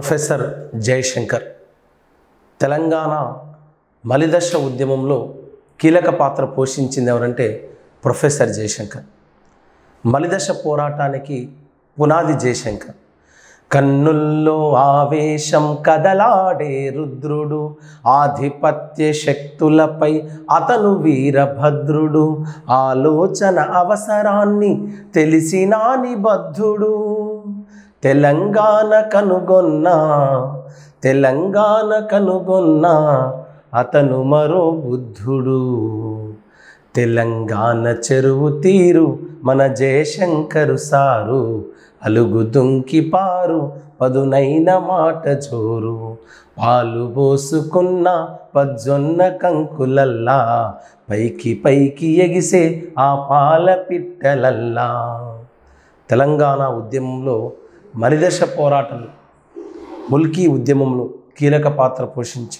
professor Jayashankar Telangana మలిదశ ఉద్యమంలో కీలక పాత్ర పోషించింది ఎవరంటే ప్రొఫెసర్ జయశంకర్ మలిదశ పోరాటానికి పునాది జయశంకర్ కన్నుల్లో ఆవేశం కదలాడే రుద్రుడు ఆధిపత్య శక్తులపై అతను వీరభద్రుడు ఆలోచన అవసరాన్ని తెలిసిన నిబద్ధుడు తెలంగాణ కనుగొన్న తెలంగాణ కనుగొన్న అతను మరో బుద్ధుడు తెలంగాణ చెరువు తీరు మన జయశంకరు సారు అలుగు దుంకి పారు పదునైన మాట జోరు పాలు పోసుకున్న పజ్జొన్న కంకులల్లా పైకి పైకి ఎగిసే ఆ పాల పిట్టలల్లా తెలంగాణ ఉద్యమంలో మలిదశ పోరాటంలో ముల్కీ ఉద్యమంలో కీలక పాత్ర పోషించి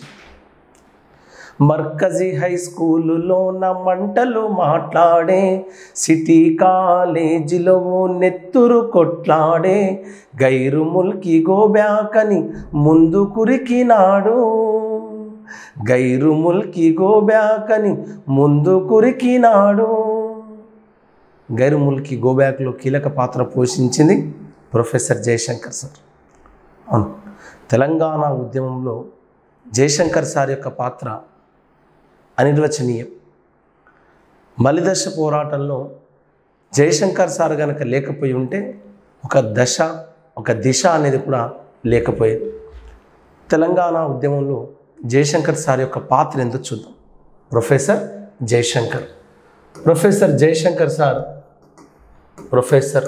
మర్కజీ హై స్కూలులోన మంటలు మాట్లాడే సిటీ కాలేజీలో నెత్తురు కొట్లాడే గైరు ముల్కి గోబ్యాకని ముందు కురికినాడు గైరు ముల్కి గోబ్యాకని ముందు కురికినాడు గైరు ముల్కి గోబ్యాక్లో కీలక పాత్ర పోషించింది ప్రొఫెసర్ జయశంకర్ సార్ అవును తెలంగాణ ఉద్యమంలో జయశంకర్ సార్ యొక్క పాత్ర అనిర్వచనీయం మలిదశ పోరాటంలో జయశంకర్ సార్ కనుక లేకపోయి ఉంటే ఒక దశ ఒక దిశ అనేది కూడా లేకపోయేది తెలంగాణ ఉద్యమంలో జయశంకర్ సార్ యొక్క పాత్ర ఎంతో చూద్దాం professor Jayashankar professor Jayashankar sir professor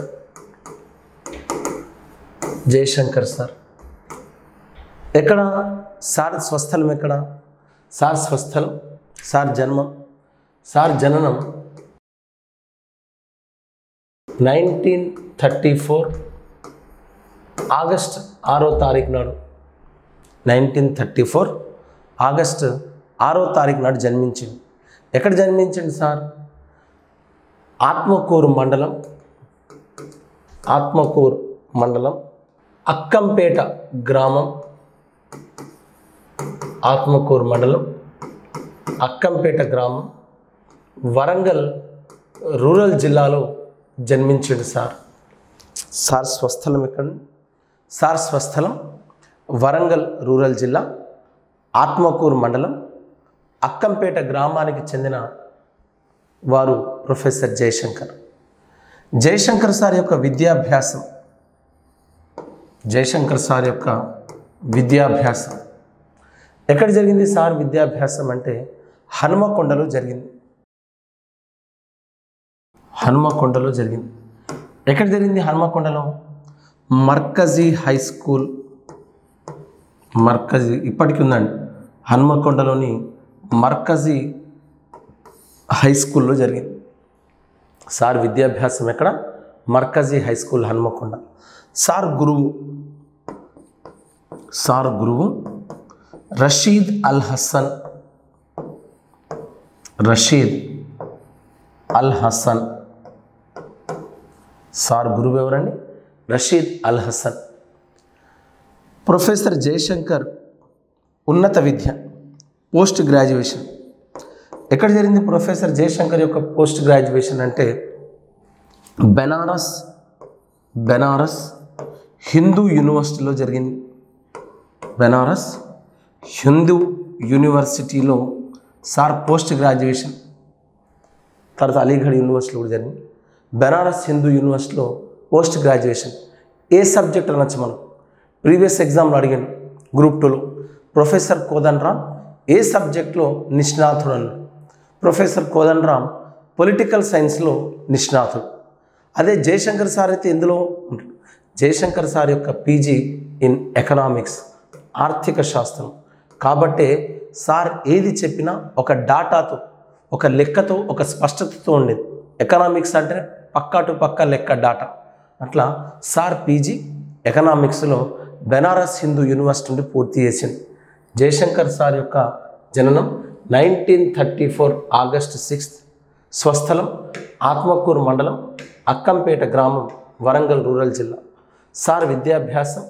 Jayashankar sir ఎక్కడ సార్ స్వస్థలం ఎక్కడ సార్ స్వస్థలం సార్ జన్మం సార్ జననం నైన్టీన్ థర్టీ ఫోర్ ఆగస్ట్ ఆరో తారీఖు నాడు నైన్టీన్ థర్టీ ఫోర్ ఆగస్ట్ ఆరో తారీఖు నాడు జన్మించింది ఎక్కడ జన్మించింది సార్ ఆత్మకూరు మండలం ఆత్మకూరు మండలం అక్కంపేట గ్రామం ఆత్మకూరు మండలం అక్కంపేట గ్రామం వరంగల్ రూరల్ జిల్లాలో జన్మించాడు సార్ సార్ స్వస్థలం ఎక్కడ సార్ స్వస్థలం వరంగల్ రూరల్ జిల్లా ఆత్మకూరు మండలం అక్కంపేట గ్రామానికి చెందిన వారు ప్రొఫెసర్ జయశంకర్ జయశంకర్ సార్ యొక్క విద్యాభ్యాసం జయశంకర్ సార్ యొక్క విద్యాభ్యాసం ఎక్కడ జరిగింది సార్ విద్యాభ్యాసం అంటే హనుమకొండలో జరిగింది హనుమకొండలో జరిగింది ఎక్కడ జరిగింది హనుమకొండలో మర్కజీ హై స్కూల్ మర్కజీ ఇప్పటికి ఉందండి హనుమకొండలోని మర్కజీ హై స్కూల్లో జరిగింది సార్ విద్యాభ్యాసం ఎక్కడ Markazi High School Hanumakonda sir గురువు సార్ గురువు రషీద్ అల్ హసన్ రషీద్ అల్ హసన్ సార్ గురువు ఎవరండి రషీద్ అల్ హసన్ ప్రొఫెసర్ జయశంకర్ ఉన్నత విద్య పోస్ట్ గ్రాడ్యుయేషన్ ఎక్కడ జరిగింది ప్రొఫెసర్ జయశంకర్ యొక్క పోస్ట్ గ్రాడ్యుయేషన్ అంటే బెనారస్ బెనారస్ హిందూ యూనివర్సిటీలో జరిగింది బెనారస్ హిందూ యూనివర్సిటీలో సార్ పోస్ట్ గ్రాడ్యుయేషన్ తర్వాత అలీగఢ్ యూనివర్సిటీలో కూడా జరిగింది బెనారస్ హిందూ యూనివర్సిటీలో పోస్ట్ గ్రాడ్యుయేషన్ ఏ సబ్జెక్ట్ అనొచ్చు మనం ప్రీవియస్ ఎగ్జామ్లో అడిగాను గ్రూప్ టూలో ప్రొఫెసర్ కోదన్ రామ్ ఏ సబ్జెక్ట్లో నిష్ణాతుడు అన్నాడు ప్రొఫెసర్ కోదన్ రామ్ పొలిటికల్ సైన్స్లో నిష్ణాతుడు అదే జయశంకర్ సార్ అయితే ఎందులో ఉంటాడు జయశంకర్ సార్ యొక్క పీజీ ఇన్ ఎకనామిక్స్ ఆర్థిక శాస్త్రం కాబట్టే సార్ ఏది చెప్పినా ఒక డాటాతో ఒక లెక్కతో ఒక స్పష్టతతో ఉండేది ఎకనామిక్స్ అంటే పక్కా టు పక్క లెక్క డాటా అట్లా సార్ పీజీ ఎకనామిక్స్లో బెనారస్ హిందూ యూనివర్సిటీ నుండి పూర్తి చేసింది జయశంకర్ సార్ యొక్క జననం nineteen thirty four August sixth స్వస్థలం ఆత్మకూరు మండలం అక్కంపేట గ్రామం వరంగల్ రూరల్ జిల్లా సార్ విద్యాభ్యాసం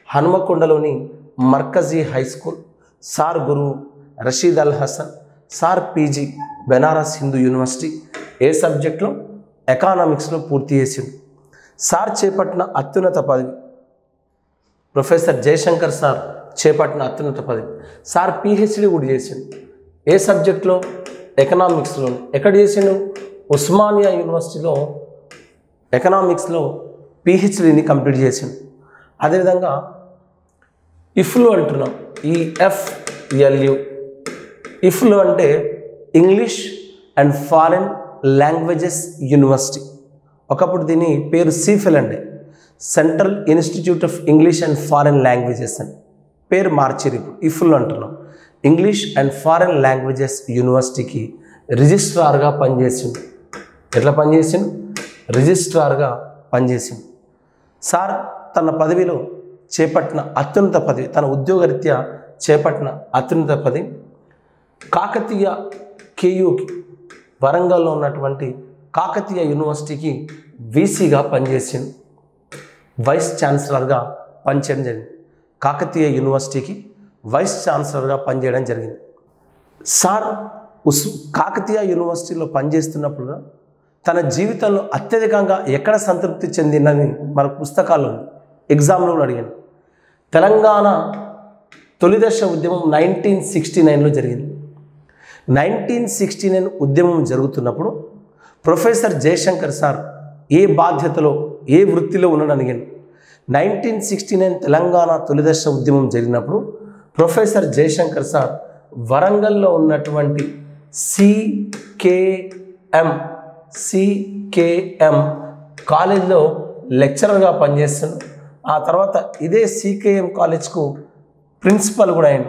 హనుమకొండలోని మర్కజీ హై స్కూల్ సార్ గురువు Rashid al Hasan sir PG Banaras Hindu University ఏ సబ్జెక్ట్లో ఎకానామిక్స్లో పూర్తి చేసిండు సార్ చేపట్టిన అత్యున్నత పదవి ప్రొఫెసర్ జయశంకర్ సార్ చేపట్టిన అత్యున్నత పదవి సార్ పిహెచ్డి కూడా చేసిండు ఏ సబ్జెక్ట్లో ఎకనామిక్స్లో ఎక్కడ చేసిండు ఉస్మానియా యూనివర్సిటీలో ఎకనామిక్స్లో పిహెచ్డిని కంప్లీట్ చేసిండు అదేవిధంగా ఇఫ్లు అంటున్నాం ఈ ఎఫ్ఎల్యు ఇఫ్లు అంటే English and Foreign Languages University ఒకప్పుడు దీని పేరు సీఫెల్ అండి Central Institute of English and Foreign Languages అని పేరు మార్చిరు ఇప్పుడు ఇఫ్లు అంటున్నాం ఇంగ్లీష్ అండ్ ఫారెన్ లాంగ్వేజెస్ యూనివర్సిటీకి రిజిస్ట్రార్గా పనిచేసిండు ఎట్లా పనిచేసిండు రిజిస్ట్రార్గా పనిచేసిండు సార్ తన పదవిలో చేపట్టిన అత్యున్నత పదవి తన ఉద్యోగరీత్యా చేపట్టిన అత్యున్నత పదవి కాకతీయ కేయూకి వరంగల్లో ఉన్నటువంటి కాకతీయ యూనివర్సిటీకి వీసీగా పనిచేసింది వైస్ ఛాన్సలర్గా పనిచేయడం జరిగింది కాకతీయ యూనివర్సిటీకి వైస్ ఛాన్సలర్గా పనిచేయడం జరిగింది సార్ ఉస్ కాకతీయ యూనివర్సిటీలో పనిచేస్తున్నప్పుడు తన జీవితంలో అత్యధికంగా ఎక్కడ సంతృప్తి చెందినని మన పుస్తకాల్లో ఉంది ఎగ్జామ్లో కూడా అడిగాను తెలంగాణ తొలిదశ ఉద్యమం నైన్టీన్ సిక్స్టీ నైన్లో జరిగింది నైన్టీన్ సిక్స్టీ నైన్ ఉద్యమం జరుగుతున్నప్పుడు ప్రొఫెసర్ జయశంకర్ సార్ ఏ బాధ్యతలో ఏ వృత్తిలో ఉన్నాడని అడిగాను నైన్టీన్ సిక్స్టీ నైన్ తెలంగాణ తొలిదశ ఉద్యమం జరిగినప్పుడు ప్రొఫెసర్ జయశంకర్ సార్ వరంగల్లో ఉన్నటువంటి సికేఎం సికేఎం కాలేజ్లో లెక్చరర్గా పనిచేస్తున్నాడు ఆ తర్వాత ఇదే సికేఎం కాలేజ్కు ప్రిన్సిపల్ కూడా అయ్యాడు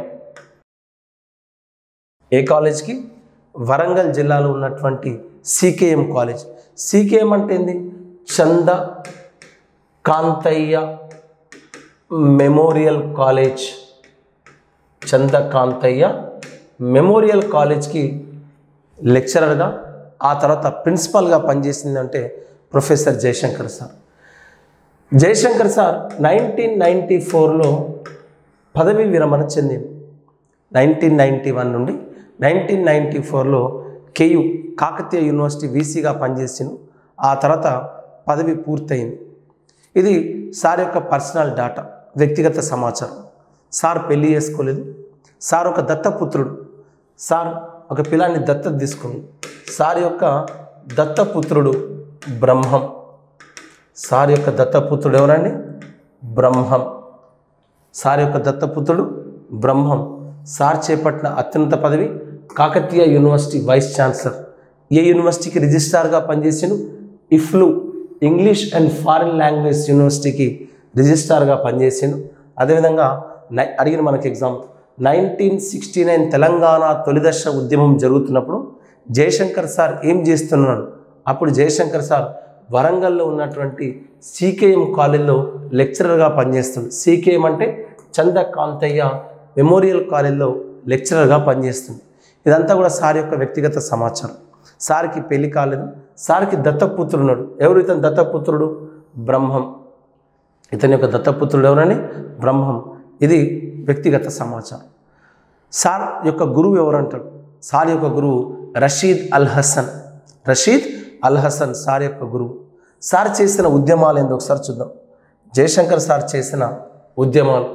ఏ కాలేజ్కి వరంగల్ జిల్లాలో ఉన్నటువంటి సికేఎం కాలేజ్ సికేఎం అంటే ఏంది చంద కాంతయ్య మెమోరియల్ కాలేజ్ చంద కాంతయ్య మెమోరియల్ కాలేజ్కి లెక్చరర్గా ఆ తర్వాత ప్రిన్సిపల్గా పనిచేసిందంటే professor Jayashankar sir Jayashankar sir nineteen ninety ఫోర్లో పదవి విరమణ చెందింది నైన్టీన్ నైంటీ వన్ నుండి నైన్టీన్ నైంటీ ఫోర్లో కేయు కాకతీయ యూనివర్సిటీ వీసీగా పనిచేసిండు ఆ తర్వాత పదవి పూర్తయింది ఇది సార్ యొక్క పర్సనల్ డాటా వ్యక్తిగత సమాచారం సార్ పెళ్లి చేసుకోలేదు సార్ ఒక దత్తపుత్రుడు సార్ ఒక పిల్లాన్ని దత్తత తీసుకుంది సార్ యొక్క దత్తపుత్రుడు బ్రహ్మం సార్ యొక్క దత్తపుత్రుడు ఎవరండి బ్రహ్మం సార్ యొక్క దత్తపుత్రుడు బ్రహ్మం సార్ చేపట్టిన అత్యున్నత పదవి కాకతీయ యూనివర్సిటీ వైస్ ఛాన్సలర్ ఏ యూనివర్సిటీకి రిజిస్ట్రార్గా పనిచేసాను EFLU English and Foreign Language యూనివర్సిటీకి రిజిస్ట్రార్గా పనిచేసాను అదేవిధంగా నై అడిగిన మనకి exam nineteen sixty nine Telangana తొలిదశ ఉద్యమం జరుగుతున్నప్పుడు జయశంకర్ సార్ ఏం చేస్తున్నాడు అప్పుడు జయశంకర్ సార్ వరంగల్లో ఉన్నటువంటి సీకేఎం కాలేజ్లో లెక్చరర్గా పనిచేస్తుంది సీకేఎం అంటే చంద కాంతయ్య మెమోరియల్ కాలేజ్లో లెక్చరర్గా పనిచేస్తుంది ఇదంతా కూడా సార్ యొక్క వ్యక్తిగత సమాచారం సార్కి పెళ్లి కాలేదు సార్కి దత్తపుత్రుడు ఉన్నాడు ఎవరు ఇతను దత్తపుత్రుడు బ్రహ్మం ఇతని యొక్క దత్తపుత్రుడు ఎవరని బ్రహ్మం ఇది వ్యక్తిగత సమాచారం సార్ యొక్క గురువు ఎవరు అంటాడు సార్ యొక్క గురువు రషీద్ అల్ హసన్ రషీద్ అల్ హసన్ సార్ యొక్క గురువు సార్ చేసిన ఉద్యమాలు ఏందో ఒకసారి చూద్దాం జయశంకర్ సార్ చేసిన ఉద్యమాలు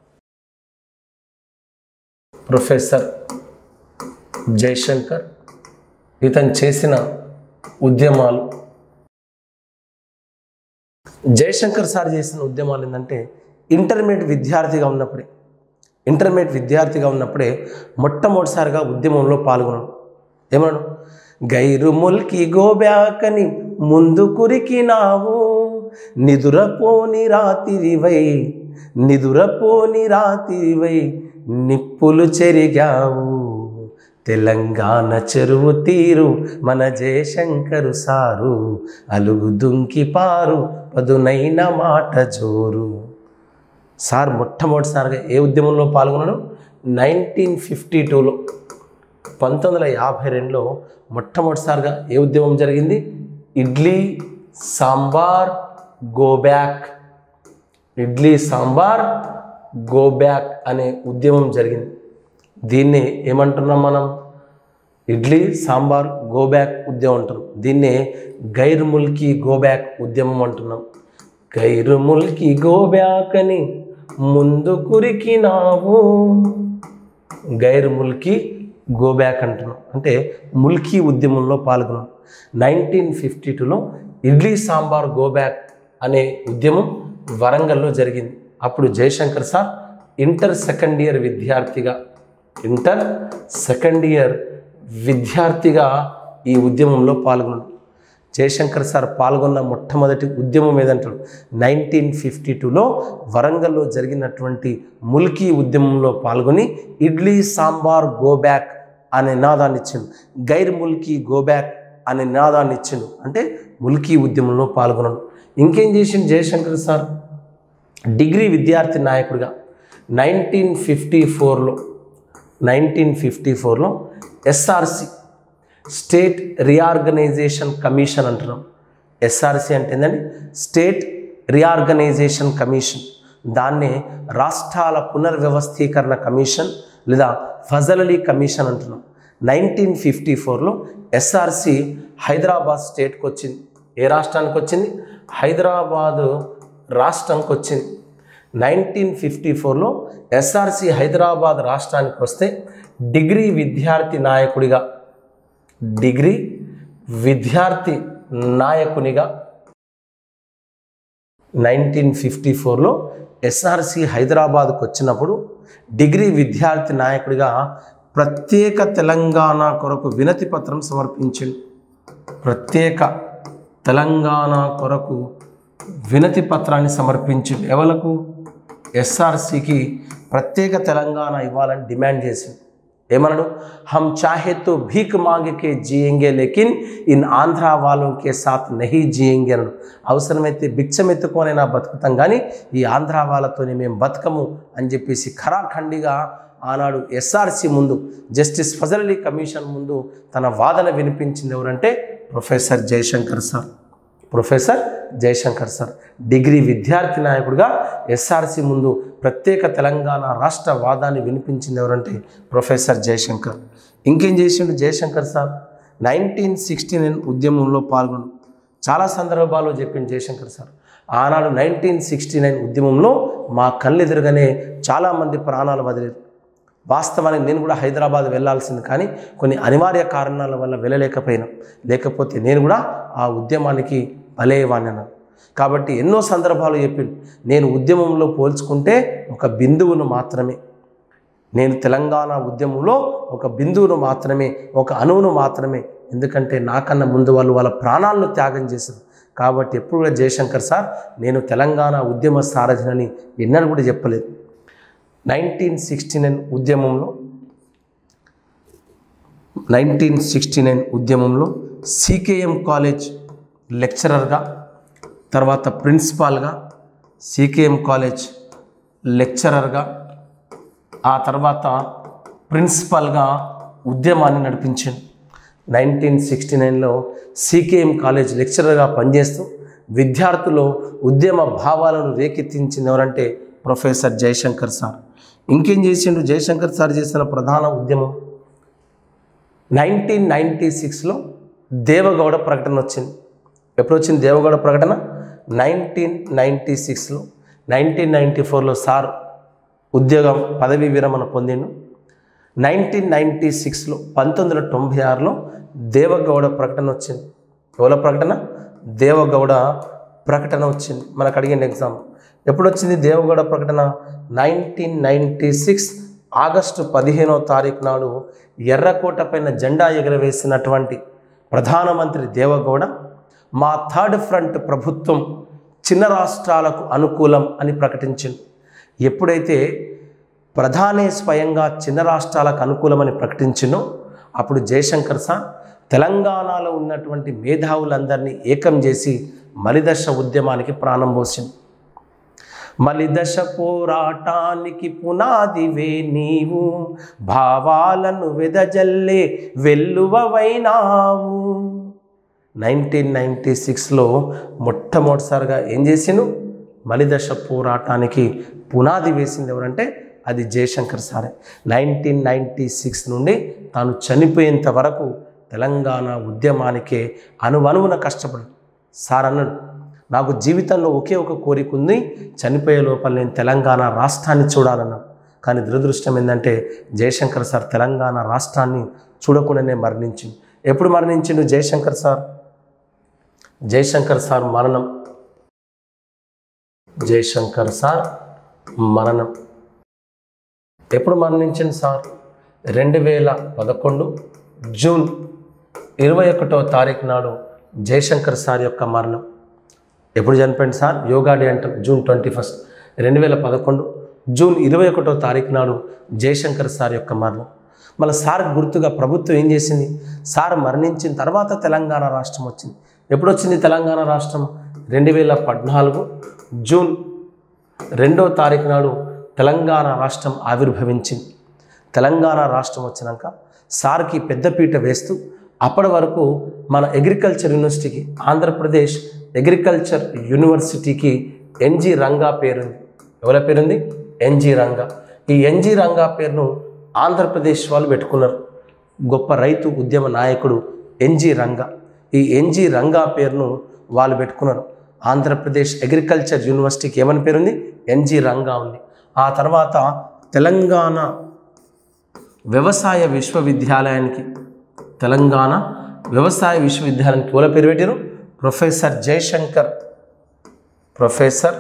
ప్రొఫెసర్ జయశంకర్ ఇతను చేసిన ఉద్యమాలు జయశంకర్ సార్ చేసిన ఉద్యమాలు ఏంటంటే ఇంటర్మీడియట్ విద్యార్థిగా ఉన్నప్పుడే ఇంటర్మీడియట్ విద్యార్థిగా ఉన్నప్పుడే మొట్టమొదటిసారిగా ఉద్యమంలో పాల్గొన్నాడు ఏమన్నాడు గైరు ముల్కి గోబ్యాకని ముందు కురికినావు నిదురపోని రాతిరివై నిదురపోని రాతిరివై నిప్పులు చెరిగావు తెలంగాణ చెరువు తీరు మన జయశంకరు సారు అలుగు దుంకి పారు పదునైన మాట జోరు సార్ మొట్టమొదటిసారిగా ఏ ఉద్యమంలో పాల్గొన్నాడు నైన్టీన్ ఫిఫ్టీ టూలో పంతొమ్మిది వందల యాభై రెండులో మొట్టమొదటిసారిగా ఏ ఉద్యమం జరిగింది idli sambar go back idli sambar go back అనే ఉద్యమం జరిగింది దీన్ని ఏమంటున్నాం మనం ఇడ్లీ సాంబార్ గో బ్యాక్ ఉద్యమం అంటున్నాం దీన్నే గైర్ ముల్కీ గో బ్యాక్ ఉద్యమం అంటున్నాం గైరు ముల్కీ గో బ్యాక్ అని ముందు కురికినావు గైర్ ముల్కీ గో బ్యాక్ అంటున్నాం అంటే ముల్కీ ఉద్యమంలో పాల్గొన్నాం నైన్టీన్ ఫిఫ్టీ టూలో ఇడ్లీ సాంబార్ గో బ్యాక్ అనే ఉద్యమం వరంగల్లో జరిగింది అప్పుడు Jayashankar sir inter second year విద్యార్థిగా ఇంటర్ సెకండ్ ఇయర్ విద్యార్థిగా ఈ ఉద్యమంలో పాల్గొన్నాడు జయశంకర్ సార్ పాల్గొన్న మొట్టమొదటి ఉద్యమం ఏదంటాడు నైన్టీన్ ఫిఫ్టీ టూలో వరంగల్లో జరిగినటువంటి ముల్కీ ఉద్యమంలో పాల్గొని ఇడ్లీ సాంబార్ గో బ్యాక్ అనే నినాదాన్ని ఇచ్చిండు గైర్ ముల్కీ గో బ్యాక్ అనే నినాదాన్ని ఇచ్చిండు అంటే ముల్కీ ఉద్యమంలో పాల్గొన్నాడు ఇంకేం చేసిండు జయశంకర్ సార్ డిగ్రీ విద్యార్థి నాయకుడిగా నైన్టీన్ ఫిఫ్టీ ఫోర్లో నైన్టీన్ ఫిఫ్టీ ఫోర్లో ఎస్ఆర్సి స్టేట్ రీఆర్గనైజేషన్ కమిషన్ అంటున్నాం ఎస్ఆర్సి అంటే ఏంటంటే స్టేట్ రీఆర్గనైజేషన్ కమిషన్ దాన్నే రాష్ట్రాల పునర్వ్యవస్థీకరణ కమిషన్ లేదా ఫజల్ అలీ కమిషన్ అంటున్నాం నైన్టీన్ ఫిఫ్టీ ఫోర్లో ఎస్ఆర్సి హైదరాబాద్ స్టేట్కి వచ్చింది ఏ రాష్ట్రానికి వచ్చింది హైదరాబాదు రాష్ట్రంకి వచ్చింది నైన్టీన్ ఫిఫ్టీ ఫోర్లో ఎస్ఆర్సి హైదరాబాద్ రాష్ట్రానికి వస్తే డిగ్రీ విద్యార్థి నాయకుడిగా డిగ్రీ విద్యార్థి నాయకునిగా నైన్టీన్ ఫిఫ్టీ ఫోర్లో ఎస్ఆర్సి హైదరాబాద్కు వచ్చినప్పుడు డిగ్రీ విద్యార్థి నాయకుడిగా ప్రత్యేక తెలంగాణ కొరకు వినతి పత్రం సమర్పించింది ప్రత్యేక తెలంగాణ కొరకు వినతి పత్రాన్ని సమర్పించింది ఎవలకు ఎస్ఆర్సికి ప్రత్యేక తెలంగాణ ఇవ్వాలని డిమాండ్ చేసింది ఏమన్నాడు హమ్ చాహే తో భీక్ మాంగ్ కే జియంగే లేకిన్ ఇన్ ఆంధ్ర వాళ్ళం కే సాత్ నహీ జియంగే అన్నాడు అవసరమైతే భిక్షమెత్తుకోనైనా బతుకుతాం కానీ ఈ ఆంధ్ర వాళ్ళతోనే మేము బతకము అని చెప్పేసి ఖరాఖండిగా ఆనాడు ఎస్ఆర్సి ముందు జస్టిస్ ఫజల్ అలీ కమిషన్ ముందు తన వాదన వినిపించింది ఎవరంటే professor Jayashankar sir professor Jayashankar sir degree విద్యార్థి నాయకుడిగా ఎస్ఆర్సి ముందు ప్రత్యేక తెలంగాణ రాష్ట్ర వాదాన్ని వినిపించింది ఎవరంటే ప్రొఫెసర్ జయశంకర్ ఇంకేం చేసిండు Jayashankar sir nineteen sixty nine ఉద్యమంలో పాల్గొను చాలా సందర్భాల్లో చెప్పింది జయశంకర్ సార్ ఆనాడు నైన్టీన్ సిక్స్టీ నైన్ ఉద్యమంలో మా కళ్ళెదురుగానే చాలామంది ప్రాణాలు వదిలేరు వాస్తవానికి నేను కూడా హైదరాబాద్ వెళ్ళాల్సింది కానీ కొన్ని అనివార్య కారణాల వల్ల వెళ్ళలేకపోయినా లేకపోతే నేను కూడా ఆ ఉద్యమానికి బలేవాడిని కాబట్టి ఎన్నో సందర్భాలు చెప్పిండు నేను ఉద్యమంలో పోల్చుకుంటే ఒక బిందువును మాత్రమే నేను తెలంగాణ ఉద్యమంలో ఒక బిందువును మాత్రమే ఒక అణువును మాత్రమే ఎందుకంటే నాకన్నా ముందు వాళ్ళు వాళ్ళ ప్రాణాలను త్యాగం చేశారు కాబట్టి ఎప్పుడు కూడా జయశంకర్ సార్ నేను తెలంగాణ ఉద్యమ సారథినని ఎన్నడూ కూడా చెప్పలేదు నైన్టీన్ సిక్స్టీ నైన్ ఉద్యమంలో నైన్టీన్ సిక్స్టీ నైన్ ఉద్యమంలో సికేఎం కాలేజ్ లెక్చరర్గా తర్వాత ప్రిన్సిపాల్గా సికేఎం కాలేజ్ లెక్చరర్గా ఆ తర్వాత ప్రిన్సిపల్గా ఉద్యమాన్ని నడిపించింది నైన్టీన్ సిక్స్టీ నైన్లో సికేఎం కాలేజ్ లెక్చరర్గా పనిచేస్తూ విద్యార్థులు ఉద్యమ భావాలను రేకెత్తించింది ఎవరంటే ప్రొఫెసర్ జయశంకర్ సార్ ఇంకేం చేసిండు జయశంకర్ సార్ చేసిన ప్రధాన ఉద్యమం నైన్టీన్ నైంటీ సిక్స్లో దేవగౌడ ప్రకటన వచ్చింది ఎప్పుడు వచ్చింది దేవగౌడ ప్రకటన నైన్టీన్ నైంటీ సిక్స్లో నైన్టీన్ నైంటీ ఫోర్లో సార్ ఉద్యోగం పదవీ విరమణ పొందిండు నైన్టీన్ నైంటీ సిక్స్లో పంతొమ్మిది వందల తొంభై ఆరులో దేవగౌడ ప్రకటన వచ్చింది ఎవల ప్రకటన దేవగౌడ ప్రకటన వచ్చింది మనకు అడిగిన ఎగ్జామ్ ఎప్పుడు వచ్చింది దేవగౌడ ప్రకటన నైన్టీన్ నైంటీ సిక్స్ ఆగస్టు పదిహేనో తారీఖు నాడు ఎర్రకోట పైన జెండా ఎగరవేసినటువంటి ప్రధానమంత్రి దేవగౌడ మా థర్డ్ ఫ్రంట్ ప్రభుత్వం చిన్న రాష్ట్రాలకు అనుకూలం అని ప్రకటించింది ఎప్పుడైతే ప్రధానే స్వయంగా చిన్న రాష్ట్రాలకు అనుకూలమని ప్రకటించినో అప్పుడు జయశంకర్ సార్ తెలంగాణలో ఉన్నటువంటి మేధావులందరినీ ఏకం చేసి మలిదశ ఉద్యమానికి ప్రాణం పోసింది మలిదశ పోరాటానికి పునాదివే నీవు భావాలను వెదజల్లే వెల్లువైనావు నైన్టీన్ నైంటీ సిక్స్లో మొట్టమొదటిసారిగా ఏం చేసిను మలిదశ పోరాటానికి పునాది వేసింది ఎవరంటే అది జయశంకర్ సారే నైన్టీన్ నైంటీ సిక్స్ నుండి తాను చనిపోయేంత వరకు తెలంగాణ ఉద్యమానికే అనువనువున కష్టపడి సార్ అన్నాడు నాకు జీవితంలో ఒకే ఒక కోరిక ఉంది చనిపోయే లోపల నేను తెలంగాణ రాష్ట్రాన్ని చూడాలన్నాడు కానీ దురదృష్టం ఏంటంటే జయశంకర్ సార్ తెలంగాణ రాష్ట్రాన్ని చూడకుండానే మరణించింది ఎప్పుడు మరణించిండు జయశంకర్ సార్ జయశంకర్ సార్ మరణం జయశంకర్ సార్ మరణం ఎప్పుడు మరణించింది సార్ రెండు వేల పదకొండు జూన్ ఇరవై ఒకటో తారీఖు నాడు జయశంకర్ సార్ యొక్క మరణం ఎప్పుడు చనిపోయింది సార్ యోగా డే అంటాం జూన్ ట్వంటీ ఫస్ట్ రెండు వేల పదకొండు జూన్ ఇరవై ఒకటో తారీఖు నాడు జయశంకర్ సార్ యొక్క మరణం మళ్ళీ సార్ గుర్తుగా ప్రభుత్వం ఏం చేసింది సార్ మరణించిన తర్వాత తెలంగాణ రాష్ట్రం వచ్చింది ఎప్పుడు వచ్చింది తెలంగాణ రాష్ట్రం రెండు వేల పద్నాలుగు జూన్ రెండో తారీఖు నాడు తెలంగాణ రాష్ట్రం ఆవిర్భవించింది తెలంగాణ రాష్ట్రం వచ్చినాక సార్కి పెద్దపీట వేస్తూ అప్పటి వరకు మన అగ్రికల్చర్ యూనివర్సిటీకి ఆంధ్రప్రదేశ్ అగ్రికల్చర్ యూనివర్సిటీకి ఎన్జి రంగా పేరుంది ఎవరి పేరుంది ఎన్జి రంగా ఈ ఎన్జి రంగా పేరును ఆంధ్రప్రదేశ్ వాళ్ళు పెట్టుకున్నారు గొప్ప రైతు ఉద్యమ నాయకుడు ఎన్జి రంగా ఈ ఎన్జి రంగా పేరును వాళ్ళు పెట్టుకున్నారు ఆంధ్రప్రదేశ్ అగ్రికల్చర్ యూనివర్సిటీకి ఏమని పేరుంది ఎన్జి రంగా ఉంది ఆ తర్వాత తెలంగాణ వ్యవసాయ విశ్వవిద్యాలయానికి తెలంగాణ వ్యవసాయ విశ్వవిద్యాలయానికి ఎవరి పేరు పెట్టారు professor Jayashankar professor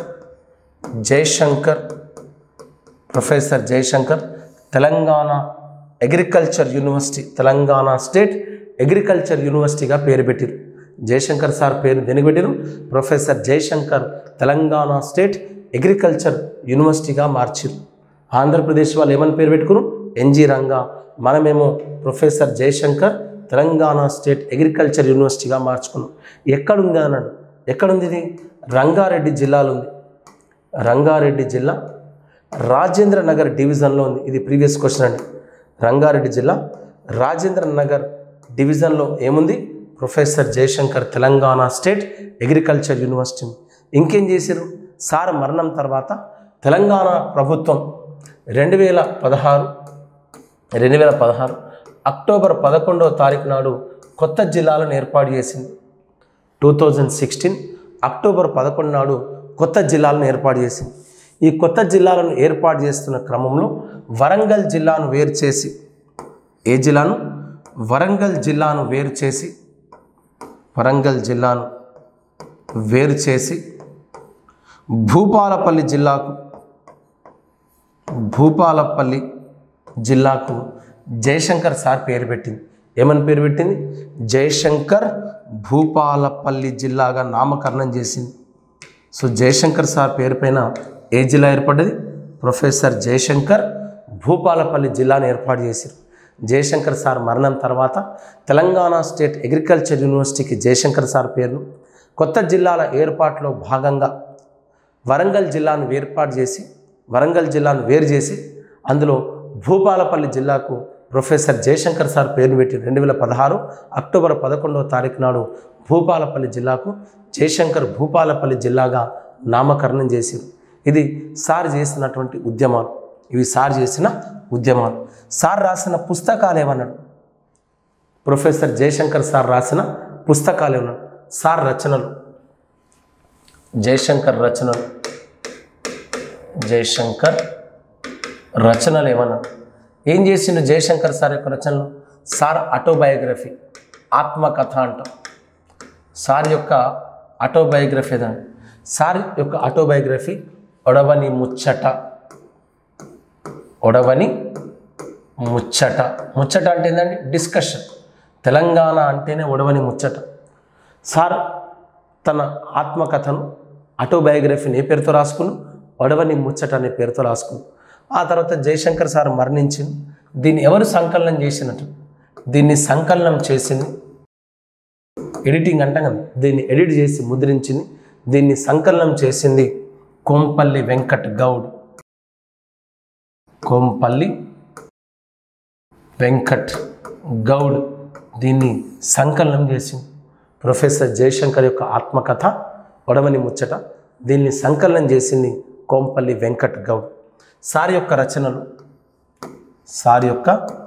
Jayashankar professor Jayashankar Telangana Agriculture University Telangana State Agriculture యూనివర్సిటీగా పేరు పెట్టారు జయశంకర్ సార్ పేరు దేనికి పెట్టారు professor Jayashankar Telangana State Agriculture యూనివర్సిటీగా మార్చారు ఆంధ్రప్రదేశ్ వాళ్ళు ఏమని పేరు పెట్టుకున్నారు ఎన్జి రంగా మనమేమో professor Jayashankar Telangana State Agriculture యూనివర్సిటీగా మార్చుకున్నాం ఎక్కడుంది అన్నాడు ఎక్కడుంది ఇది రంగారెడ్డి జిల్లాలో ఉంది రంగారెడ్డి జిల్లా రాజేంద్ర నగర్ డివిజన్లో ఉంది ఇది ప్రీవియస్ క్వశ్చన్ అండి రంగారెడ్డి జిల్లా రాజేంద్ర నగర్ డివిజన్లో ఏముంది professor Jayashankar Telangana State Agriculture University ఇంకేం చేశారు సార్ మరణం తర్వాత తెలంగాణ ప్రభుత్వం రెండు వేల పదహారు రెండు వేల పదహారు అక్టోబర్ పదకొండవ తారీఖు నాడు కొత్త జిల్లాలను ఏర్పాటు చేసింది టూ థౌజండ్ సిక్స్టీన్ అక్టోబర్ పదకొండు నాడు కొత్త జిల్లాలను ఏర్పాటు చేసింది ఈ కొత్త జిల్లాలను ఏర్పాటు చేస్తున్న క్రమంలో వరంగల్ జిల్లాను వేరు చేసి ఏ జిల్లాను వరంగల్ జిల్లాను వేరు చేసి వరంగల్ జిల్లాను వేరు చేసి భూపాలపల్లి జిల్లాకు భూపాలపల్లి జిల్లాకు జయశంకర్ సార్ పేరు పెట్టింది ఏమని పేరు పెట్టింది జయశంకర్ భూపాలపల్లి జిల్లాగా నామకరణం చేసింది సో జయశంకర్ సార్ పేరు పైన ఏ జిల్లా ఏర్పడ్డది ప్రొఫెసర్ జయశంకర్ భూపాలపల్లి జిల్లాను ఏర్పాటు చేశారు జయశంకర్ సార్ మరణం తర్వాత తెలంగాణ స్టేట్ అగ్రికల్చర్ యూనివర్సిటీకి జయశంకర్ సార్ పేరును కొత్త జిల్లాల ఏర్పాటులో భాగంగా వరంగల్ జిల్లాను ఏర్పాటు చేసి వరంగల్ జిల్లాను వేరు చేసి అందులో భూపాలపల్లి జిల్లాకు ప్రొఫెసర్ జయశంకర్ సార్ పేరు పెట్టి రెండు వేల పదహారు అక్టోబర్ పదకొండవ తారీఖు నాడు భూపాలపల్లి జిల్లాకు జయశంకర్ భూపాలపల్లి జిల్లాగా నామకరణం చేశారు ఇది సార్ చేసినటువంటి ఉద్యమాలు ఇవి సార్ చేసిన ఉద్యమాలు సార్ రాసిన పుస్తకాలు ఏమన్నాడు ప్రొఫెసర్ జయశంకర్ సార్ రాసిన పుస్తకాలు ఏమన్నాడు సార్ రచనలు జయశంకర్ రచనలు జయశంకర్ రచనలు ఏమన్నాడు ఏం చేసిండు జయశంకర్ సార్ యొక్క రచనలు సార్ ఆటోబయోగ్రఫీ ఆత్మకథ అంటాం సార్ యొక్క ఆటోబయోగ్రఫీ ఏదండి సార్ యొక్క ఆటోబయోగ్రఫీ ఒడవని ముచ్చట ఒడవని ముచ్చట ముచ్చట అంటే ఏంటండి డిస్కషన్ తెలంగాణ అంటేనే ఒడవని ముచ్చట సార్ తన ఆత్మకథను ఆటోబయోగ్రఫీని ఏ పేరుతో రాసుకుని ఒడవని ముచ్చట అనే పేరుతో రాసుకుని ఆ తర్వాత జయశంకర్ సార్ మరణించింది దీన్ని ఎవరు సంకలనం చేసినట్టు దీన్ని సంకలనం చేసింది ఎడిటింగ్ అంటాం కదా దీన్ని ఎడిట్ చేసి ముద్రించింది దీన్ని సంకలనం చేసింది కోంపల్లి వెంకట్ గౌడ్ కోంపల్లి వెంకట్ గౌడ్ దీన్ని సంకలనం చేసింది ప్రొఫెసర్ జయశంకర్ యొక్క ఆత్మకథ ఒడవని ముచ్చట దీన్ని సంకలనం చేసింది కోంపల్లి వెంకట్ గౌడ్ సార్ యొక్క రచనలు సార్ యొక్క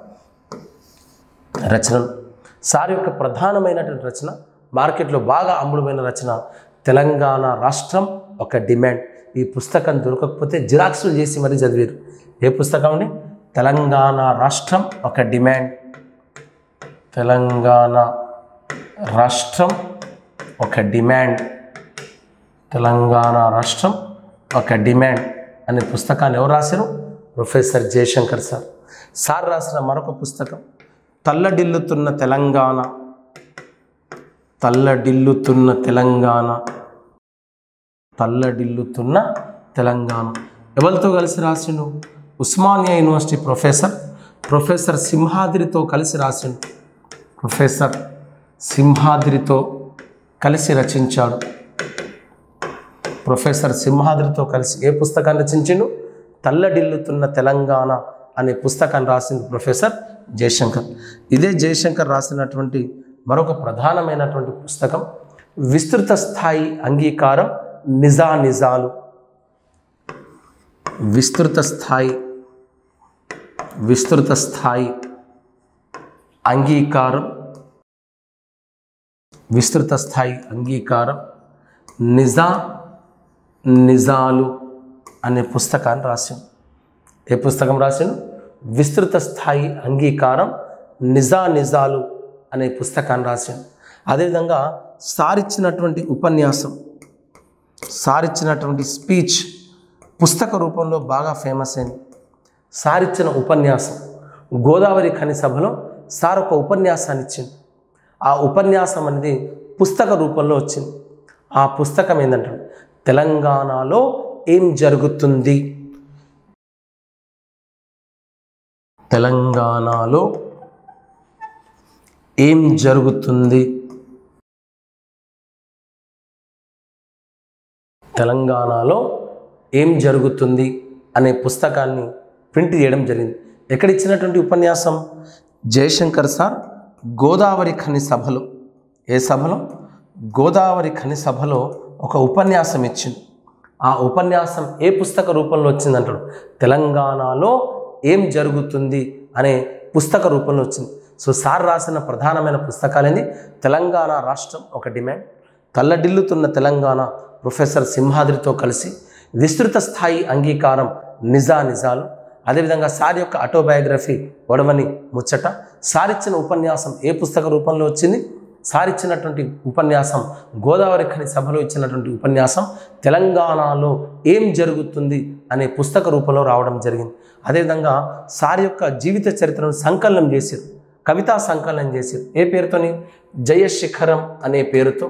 రచనలు సార్ యొక్క ప్రధానమైనటువంటి రచన మార్కెట్లో బాగా అమ్ముడుమైన రచన తెలంగాణ రాష్ట్రం ఒక డిమాండ్ ఈ పుస్తకం దొరకకపోతే జిరాక్సులు చేసి మరీ చదివారు ఏ పుస్తకం అండి తెలంగాణ రాష్ట్రం ఒక డిమాండ్ తెలంగాణ రాష్ట్రం ఒక డిమాండ్ తెలంగాణ రాష్ట్రం ఒక డిమాండ్ అనే పుస్తకాన్ని ఎవరు రాశారు ప్రొఫెసర్ జయశంకర్ సార్ సార్ రాసిన మరొక పుస్తకం తల్లడిల్లుతున్న తెలంగాణ తల్లడిల్లుతున్న తెలంగాణ తల్లడిల్లుతున్న తెలంగాణ ఎవరితో కలిసి రాసిండు ఉస్మానియా యూనివర్సిటీ ప్రొఫెసర్ ప్రొఫెసర్ సింహాద్రితో కలిసి రాసిండు ప్రొఫెసర్ సింహాద్రితో కలిసి రచించాడు ప్రొఫెసర్ సింహాద్రితో కలిసి ఏ పుస్తకాన్ని రచించిండు తల్లడిల్లుతున్న తెలంగాణ అనే పుస్తకాన్ని రాసింది ప్రొఫెసర్ జయశంకర్ ఇదే జయశంకర్ రాసినటువంటి మరొక ప్రధానమైనటువంటి పుస్తకం విస్తృత స్థాయి అంగీకారం నిజా నిజాలు విస్తృత స్థాయి విస్తృత స్థాయి అంగీకారం విస్తృత స్థాయి అంగీకారం నిజా నిజాలు అనే పుస్తకాన్ని రాశాను ఏ పుస్తకం రాశాను విస్తృత స్థాయి అంగీకారం నిజా నిజాలు అనే పుస్తకాన్ని రాశాను అదేవిధంగా సారిచ్చినటువంటి ఉపన్యాసం సారిచ్చినటువంటి స్పీచ్ పుస్తక రూపంలో బాగా ఫేమస్ అయింది సారిచ్చిన ఉపన్యాసం గోదావరి ఖని సభలో సార్ ఒక ఉపన్యాసాన్ని ఇచ్చింది ఆ ఉపన్యాసం అనేది పుస్తక రూపంలో వచ్చింది ఆ పుస్తకం ఏంటంటే తెలంగాణలో ఏం జరుగుతుంది తెలంగాణలో ఏం జరుగుతుంది తెలంగాణలో ఏం జరుగుతుంది అనే పుస్తకాన్ని ప్రింట్ చేయడం జరిగింది ఎక్కడ ఇచ్చినటువంటి ఉపన్యాసం జయశంకర్ సార్ గోదావరి ఖని సభలో ఏ సభలో గోదావరి ఖని సభలో ఒక ఉపన్యాసం ఇచ్చింది ఆ ఉపన్యాసం ఏ పుస్తక రూపంలో వచ్చిందంటాడు తెలంగాణలో ఏం జరుగుతుంది అనే పుస్తక రూపంలో వచ్చింది సో సార్ రాసిన ప్రధానమైన పుస్తకాలేంది తెలంగాణ రాష్ట్రం ఒక డిమాండ్ తల్లడిల్లుతున్న తెలంగాణ ప్రొఫెసర్ సింహాద్రితో కలిసి విస్తృత స్థాయి అంగీకారం నిజా నిజాలు అదేవిధంగా సార్ యొక్క ఆటోబయోగ్రఫీ ఒడవని ముచ్చట సారిచ్చిన ఉపన్యాసం ఏ పుస్తక రూపంలో వచ్చింది సారిచ్చినటువంటి ఉపన్యాసం గోదావరి ఖని సభలో ఇచ్చినటువంటి ఉపన్యాసం తెలంగాణలో ఏం జరుగుతుంది అనే పుస్తక రూపంలో రావడం జరిగింది అదేవిధంగా సార్ యొక్క జీవిత చరిత్రను సంకలనం చేశారు కవితా సంకలనం చేశారు ఏ పేరుతోని జయశిఖరం అనే పేరుతో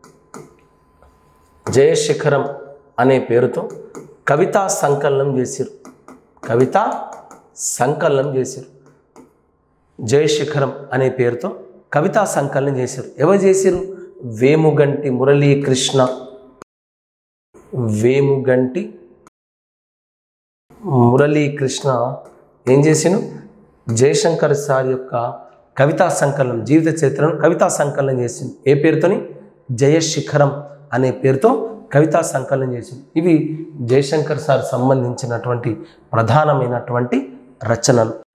జయశిఖరం అనే పేరుతో కవితా సంకలనం చేశారు కవిత సంకలనం చేశారు జయశిఖరం అనే పేరుతో కవితా సంకలనం చేశారు ఎవరు చేశారు వేముగంటి మురళీకృష్ణ వేముగంటి మురళీకృష్ణ ఏం చేసాను జయశంకర్ సార్ యొక్క కవితా సంకలనం జీవిత చరిత్రను కవితా సంకలనం చేసింది ఏ పేరుతోని జయశిఖరం అనే పేరుతో కవితా సంకలనం చేసింది ఇవి జయశంకర్ సార్ సంబంధించినటువంటి ప్రధానమైనటువంటి రచనలు